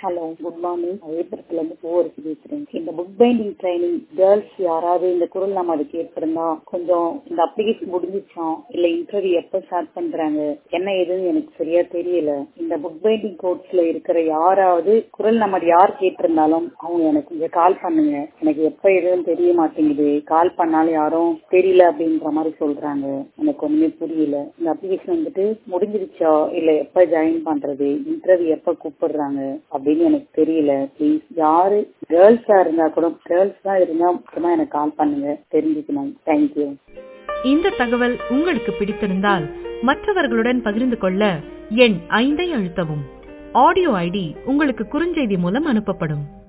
hello good morning விழுப்புரத்துல இருந்து பூவரசி பேசுறேன் இந்த புக் பைண்டிங் ட்ரைனிங் கேர்ள்ஸ் யாராவது இந்த குரல் நம்ம அதை கேட்டிருந்தா கொஞ்சம் இந்த அப்ளிகேஷன் முடிஞ்சிச்சா இல்ல இன்டர்வியூ எப்ப ஸ்டார்ட் பண்றாங்க என்ன ஏதுன்னு எனக்கு சரியா தெரியல இந்த புக் பைண்டிங் கோர்ஸ்ல இருக்கிற யாராவது குரல் நம்ம யார் கேட்டிருந்தாலும் அவங்க எனக்கு கொஞ்சம் கால் பண்ணுங்க எனக்கு எப்ப எதுவும் தெரிய மாட்டேங்குது கால் பண்ணாலும் யாரும் தெரியல அப்படின்ற மாதிரி சொல்றாங்க எனக்கு ஒண்ணுமே புரியல இந்த அப்ளிகேஷன் வந்துட்டு முடிஞ்சிருச்சா இல்ல எப்ப ஜாயின் பண்றது இன்டர்வியூ எப்ப கூப்பிடுறாங்க அப்படின்னு எனக்கு தெரியல ப்ளீஸ் யாரு கேர்ள்ஸா இருந்தா கூட கேர்ள்ஸ் தான் இருந்தா முக்கியமா எனக்கு கால் பண்ணுங்க தெரிஞ்சுக்கணும் தேங்க்யூ இந்த தகவல் உங்களுக்கு பிடித்திருந்தால் மற்றவர்களுடன் பகிர்ந்து கொள்ள எண் ஐந்தை அழுத்தவும் ஆடியோ ஐடி உங்களுக்கு குறுஞ்செய்தி மூலம் அனுப்பப்படும்